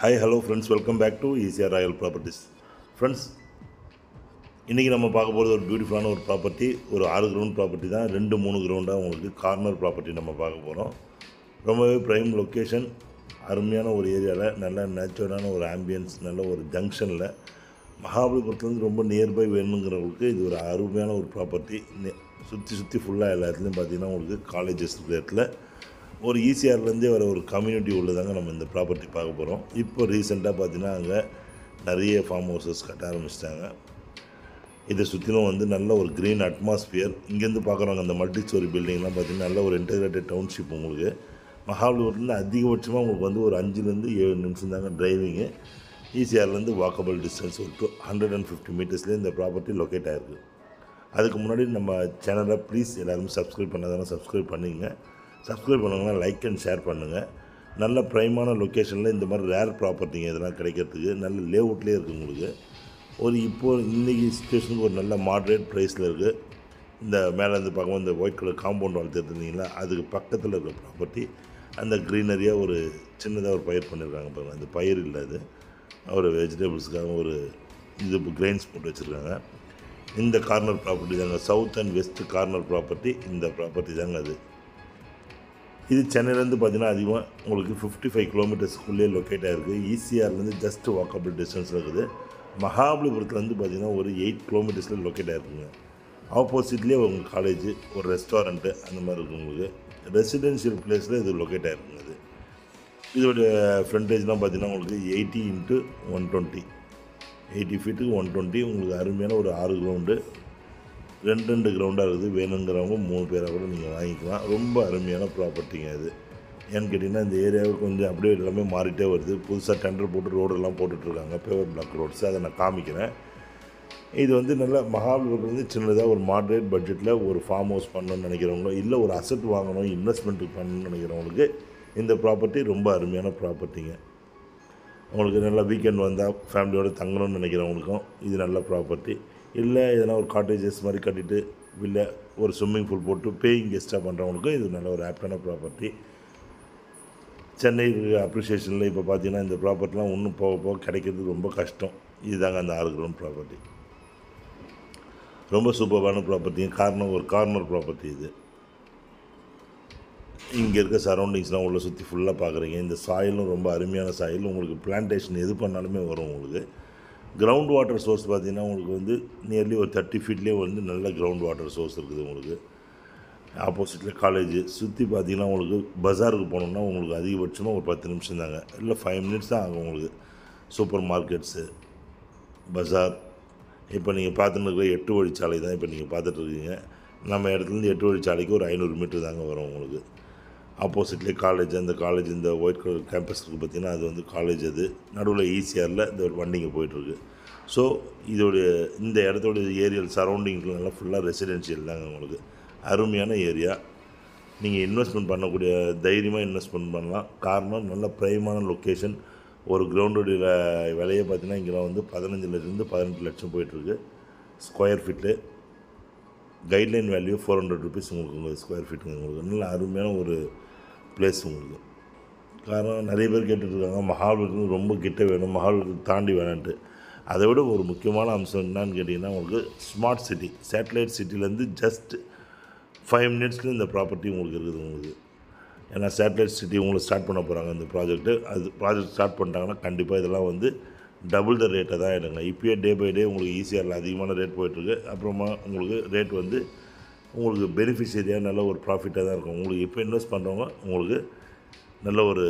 hi hello friends welcome back to ECR royal properties friends இன்றைக்கி நம்ம பார்க்க போகிறது ஒரு பியூட்டிஃபுல்லான ஒரு ப்ராப்பர்ட்டி ஒரு ஆறு கிரவுண்ட் ப்ராப்பர்ட்டி தான் ரெண்டு மூணு கிரவுண்டாக உங்களுக்கு கார்னர் ப்ராப்பர்ட்டி நம்ம பார்க்க போகிறோம் ரொம்பவே ப்ரைம் லொக்கேஷன் அருமையான ஒரு ஏரியாவில் நல்ல நேச்சுரலான ஒரு ஆம்பியன்ஸ் நல்ல ஒரு ஜங்ஷனில் மகாபலிபுரத்துலேருந்து ரொம்ப நியர்பை வேணுங்கிறவங்களுக்கு இது ஒரு அருமையான ஒரு ப்ராப்பர்ட்டி சுற்றி சுற்றி ஃபுல்லாக எல்லா இடத்துலையும் பார்த்தீங்கன்னா உங்களுக்கு காலேஜஸ் இருக்கிற இடத்துல ஒரு ஈசிஆர்லேருந்தே வர ஒரு கம்யூனிட்டி உள்ளதாங்க நம்ம இந்த ப்ராப்பர்ட்டி பார்க்க போகிறோம் இப்போ ரீசெண்டாக பார்த்தீங்கன்னா அங்கே நிறைய ஃபார்ம் ஹவுசஸ் கட்ட ஆரம்பிச்சிட்டாங்க இதை சுற்றிலும் வந்து நல்ல ஒரு க்ரீன் அட்மாஸ்பியர் இங்கேருந்து பார்க்குறவங்க அந்த மல்டி ஸ்டோரி பில்டிங்லாம் பார்த்தீங்கன்னா நல்ல ஒரு இன்டகிரேட்டட் டவுன்ஷிப் உங்களுக்கு மகாபலிபுரத்துலேருந்து அதிகபட்சமாக உங்களுக்கு வந்து ஒரு அஞ்சுலேருந்து ஏழு நிமிஷம் தாங்க டிரைவிங்கு ஈசிஆர்லேருந்து வாக்கபிள் டிஸ்டன்ஸ் ஒரு டூ ஹண்ட்ரட் அண்ட் ஃபிஃப்டி மீட்டர்ஸ்லேயே இந்த ப்ராப்பர்ட்டி லொக்கேட் ஆகிருக்கு அதுக்கு முன்னாடி நம்ம சேனலை ப்ளீஸ் எல்லாருமே சப்ஸ்கிரைப் பண்ணாதானே சப்ஸ்கிரைப் பண்ணிங்க சப்ஸ்கிரைப் பண்ணுங்கன்னா லைக் அண்ட் ஷேர் பண்ணுங்கள் நல்ல ப்ரைமான லொக்கேஷனில் இந்த மாதிரி ரேர் ப்ராப்பர்ட்டிங்க இதெல்லாம் கிடைக்கிறதுக்கு நல்ல லேஅவுட்லேயே இருக்குது உங்களுக்கு ஒரு இப்போது இன்றைக்கி சுச்சுவேஷனுக்கு ஒரு நல்ல மாட்ரேட் ப்ரைஸில் இருக்குது இந்த மேலே இருந்து பார்க்கும்போது இந்த ஒயிட் கலர் காம்பவுண்ட் வளர்த்துருந்தீங்களா அதுக்கு பக்கத்தில் இருக்கிற ப்ராப்பர்ட்டி அந்த க்ரீனரியாக ஒரு சின்னதாக ஒரு பயிர் பண்ணியிருக்காங்க பாருங்கள் அந்த பயிர் இல்லை அது ஒரு வெஜிடபிள்ஸுக்காக ஒரு இது கிரெயின்ஸ் போட்டு வச்சுருக்காங்க இந்த கார்னர் ப்ராப்பர்ட்டி தாங்க south and west corner property இந்த ப்ராப்பர்ட்டி தாங்க அது இது சென்னையிலேருந்து பார்த்தீங்கன்னா அதிகமாக உங்களுக்கு ஃபிஃப்டி ஃபைவ் கிலோமீட்டர்ஸ்க்குள்ளேயே லொக்கேட் ஆகிருக்கு ஈசிஆர்லேருந்து ஜஸ்ட் வாக்கபிள் டிஸ்டன்ஸில் இருக்குது மகாபலிபுரத்துலேருந்து பார்த்தீங்கன்னா ஒரு எயிட் கிலோமீட்டர்ஸில் லொக்கேட் ஆகிருக்குங்க ஆப்போசிட்லேயே உங்கள் காலேஜ் ஒரு ரெஸ்டாரண்ட்டு அந்த மாதிரி இருக்குது உங்களுக்கு ரெசிடென்ஷியல் பிளேஸில் இது லொக்கேட் ஆகிருக்குங்க இது இதோடைய ஃப்ரண்டேஜ்லாம் பார்த்தீங்கன்னா உங்களுக்கு eighty into one twenty eighty ஃபீட்டுக்கு ஒன் டுவெண்ட்டி உங்களுக்கு அருமையான ஒரு ஆறு கிரவுண்டு ரெண்டு ரெண்டு கிரவுண்டாக இருக்குது வேணுங்கிறவங்க மூணு பேராக கூட நீங்கள் வாங்கிக்கலாம் ரொம்ப அருமையான ப்ராப்பர்ட்டிங்க இது ஏன்னு கேட்டிங்கன்னா இந்த ஏரியாவுக்கு கொஞ்சம் அப்படியே எல்லாமே மாறிட்டே வருது புதுசாக டெண்டர் போட்டு ரோடெல்லாம் போட்டுட்ருக்காங்க பேவர் பிளாக் ரோட்ஸ் அதை நான் காமிக்கிறேன் இது வந்து நல்ல மகாபலிபுரம் வந்து சின்னதாக ஒரு மாட்ரேட் பட்ஜெட்டில் ஒரு ஃபார்ம் ஹவுஸ் பண்ணணும்னு நினைக்கிறவங்களோ இல்லை ஒரு அசட் வாங்கணும் இன்வெஸ்ட்மெண்ட்டுக்கு பண்ணணும்னு நினைக்கிறவங்களுக்கு இந்த ப்ராப்பர்ட்டி ரொம்ப அருமையான ப்ராப்பர்ட்டிங்க உங்களுக்கு நல்லா வீக்கெண்ட் வந்தால் ஃபேமிலியோடு தங்கணும்னு நினைக்கிறவங்களுக்கும் இது நல்ல ப்ராப்பர்ட்டி இல்லை எதனா ஒரு காட்டேஜஸ் மாதிரி கட்டிட்டு இல்லை ஒரு ஸ்விம்மிங் பூல் போட்டு பேயிங் கெஸ்ட்டாக பண்ணுறவங்களுக்கும் இது நல்ல ஒரு ஆப்டான ப்ராப்பர்ட்டி சென்னை அப்ரிஷியேஷனில் இப்போ பார்த்தீங்கன்னா இந்த ப்ராப்பர்ட்டிலாம் ஒன்றும் போக போக கிடைக்கிறது ரொம்ப கஷ்டம் இதுதாங்க அந்த ஆறு கிரவுண்ட் ப்ராப்பர்ட்டி ரொம்ப சூப்பரான ப்ராப்பர்ட்டிங்க காரணம் ஒரு கார்னர் ப்ராப்பர்ட்டி இது இங்கே இருக்க சரௌண்டிங்ஸ்லாம் உள்ள சுற்றி ஃபுல்லாக பார்க்குறீங்க இந்த சாயிலும் ரொம்ப அருமையான சாயில் உங்களுக்கு பிளான்டேஷன் எது பண்ணாலுமே வரும் உங்களுக்கு கிரவுண்ட் வாட்டர் சோர்ஸ் பார்த்தீங்கன்னா உங்களுக்கு வந்து நியர்லி ஒரு தேர்ட்டி ஃபீட்லேயே வந்து நல்ல கிரவுண்ட் வாட்டர் சோர்ஸ் இருக்குது உங்களுக்கு ஆப்போசிட்டில் காலேஜ் சுற்றி பார்த்தீங்கன்னா உங்களுக்கு பஜாருக்கு போனோம்னா உங்களுக்கு அதிகபட்சமாக ஒரு பத்து நிமிஷம் தாங்க இல்லை ஃபைவ் மினிட்ஸ் தான் ஆகும் உங்களுக்கு சூப்பர் மார்க்கெட்ஸு பஜார் இப்போ நீங்கள் பார்த்துட்டு இருக்கிற எட்டு வழிச்சாலை தான் இப்போ நீங்கள் பார்த்துட்ருக்கீங்க நம்ம இடத்துலேருந்து எட்டு வழிச்சாலைக்கு ஒரு ஐநூறு மீட்டர் தாங்க வரும் உங்களுக்கு ஆப்போசிட்லேயே காலேஜ் அந்த காலேஜ் இந்த ஒயிட் கலர் கேம்பஸ் இருக்குது பார்த்தீங்கன்னா அது வந்து காலேஜ் அது நடுவில் ஈஸியாரில் இந்த ஒரு வண்டிங்க போயிட்டுருக்கு ஸோ இதோடைய இந்த இடத்தோட ஏரியல் சரௌண்டிங்லாம் ஃபுல்லாக ரெசிடென்ஷியல் தாங்க உங்களுக்கு அருமையான ஏரியா நீங்கள் இன்வெஸ்ட்மெண்ட் பண்ணக்கூடிய தைரியமாக இன்வெஸ்ட்மெண்ட் பண்ணலாம் காரணம் நல்ல ப்ரைமான லொக்கேஷன் ஒரு கிரவுண்டுடைய விலையை பார்த்தீங்கன்னா இங்கெல்லாம் வந்து பதினஞ்சுலேருந்து பதினெட்டு லட்சம் போயிட்டுருக்கு square feet guideline value four hundred rupees உங்களுக்கு உங்கள் ஸ்கொயர் ஃபீட்டுங்க உங்களுக்கு நல்ல அருமையான ஒரு பிளேஸ் உங்களுக்கு காரணம் நிறைய பேர் கேட்டுட்ருக்காங்க மகாபலிபுரம் ரொம்ப கிட்ட வேணும் மகாபலிபுரம் தாண்டி வேணான்ட்டு அதை விட ஒரு முக்கியமான அம்சம் என்னன்னு கேட்டிங்கன்னா உங்களுக்கு ஸ்மார்ட் சிட்டி சேட்டலைட் சிட்டிலேருந்து ஜஸ்ட் ஃபைவ் மினிட்ஸ்லேயும் இந்த ப்ராப்பர்ட்டி உங்களுக்கு இருக்குது உங்களுக்கு ஏன்னா சேட்டலைட் சிட்டி உங்களுக்கு ஸ்டார்ட் பண்ண போகிறாங்க இந்த ப்ராஜெக்ட்டு அது ப்ராஜெக்ட் ஸ்டார்ட் பண்ணிட்டாங்கன்னா கண்டிப்பாக இதெல்லாம் வந்து டபுள் த ரேட்டை தான் எடுங்க இப்போயே டே பை டே உங்களுக்கு ஈஸியாக அதிகமான ரேட் போயிட்டுருக்கு அப்புறமா உங்களுக்கு ரேட் வந்து உங்களுக்கு பெனிஃபிஷியரியாக நல்ல ஒரு ப்ராஃபிட்டாக தான் இருக்கும் உங்களுக்கு இப்போ இன்வெஸ்ட் பண்ணுறவங்க உங்களுக்கு நல்ல ஒரு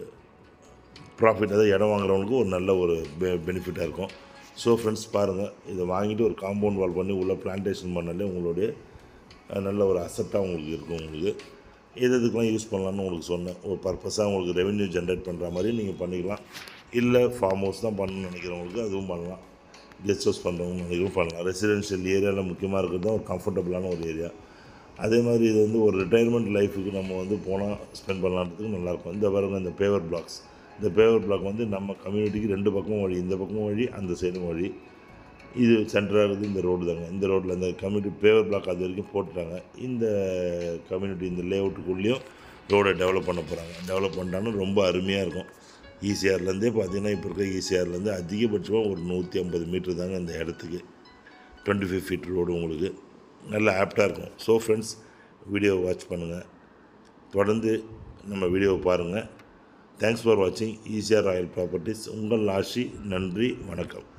ப்ராஃபிட்டாக தான் இடம் வாங்குறவங்களுக்கு ஒரு நல்ல ஒரு பெ பெனிஃபிட்டாக இருக்கும் ஸோ ஃப்ரெண்ட்ஸ் பாருங்கள் இதை வாங்கிட்டு ஒரு காம்பவுண்ட் வால் பண்ணி உள்ளே பிளான்டேஷன் பண்ணாலே உங்களுடைய நல்ல ஒரு அசட்டாக உங்களுக்கு இருக்கும் உங்களுக்கு எது எதுக்கெலாம் யூஸ் பண்ணலான்னு உங்களுக்கு சொன்னேன் ஒரு பர்பஸாக உங்களுக்கு ரெவென்யூ ஜென்ரேட் பண்ணுற மாதிரி நீங்கள் பண்ணிக்கலாம் இல்லை ஃபார்ம் ஹவுஸ் தான் பண்ணணும்னு நினைக்கிறவங்களுக்கு அதுவும் பண்ணலாம் கெஸ்ட் ஹவுஸ் பண்ணுறவங்க நினைக்கிறவும் பண்ணலாம் ரெசிடென்ஷியல் ஏரியாவில் முக்கியமாக இருக்கிறது தான் ஒரு கம்ஃபர்டபுளான ஒரு ஏரியா அதே மாதிரி இது வந்து ஒரு ரிட்டையர்மெண்ட் லைஃபுக்கு நம்ம வந்து போனால் ஸ்பெண்ட் பண்ணலான்றதுக்கு நல்லாயிருக்கும் இந்த பாருங்க இந்த பேவர் பிளாக்ஸ் இந்த பேவர் பிளாக் வந்து நம்ம கம்யூனிட்டிக்கு ரெண்டு பக்கமும் வழி இந்த பக்கமும் வழி அந்த சைடும் வழி இது சென்டராக இருக்குது இந்த ரோடு தாங்க இந்த ரோட்டில் இந்த கம்யூனிட்டி பேவர் பிளாக் அது வரைக்கும் போட்டுட்டாங்க இந்த கம்யூனிட்டி இந்த லேஅவுட்டுக்குள்ளேயும் ரோடை டெவலப் பண்ண போகிறாங்க டெவலப் பண்ணிட்டாங்கன்னா ரொம்ப அருமையாக இருக்கும் ஈசிஆர்லேருந்தே பார்த்தீங்கன்னா இப்போ இருக்க ஈசிஆர்லேருந்து அதிகபட்சமாக ஒரு நூற்றி ஐம்பது மீட்ரு தாங்க இந்த இடத்துக்கு டுவெண்ட்டி ஃபைவ் ஃபீட் ரோடு உங்களுக்கு நல்ல ஆப்டாக இருக்கும் ஸோ ஃப்ரெண்ட்ஸ் வீடியோவை வாட்ச் பண்ணுங்கள் தொடர்ந்து நம்ம வீடியோவை பாருங்கள் தேங்க்ஸ் ஃபார் வாட்சிங் ஈசிஆர் ராயல் ப்ராப்பர்ட்டிஸ் உங்கள் ஆஷி நன்றி வணக்கம்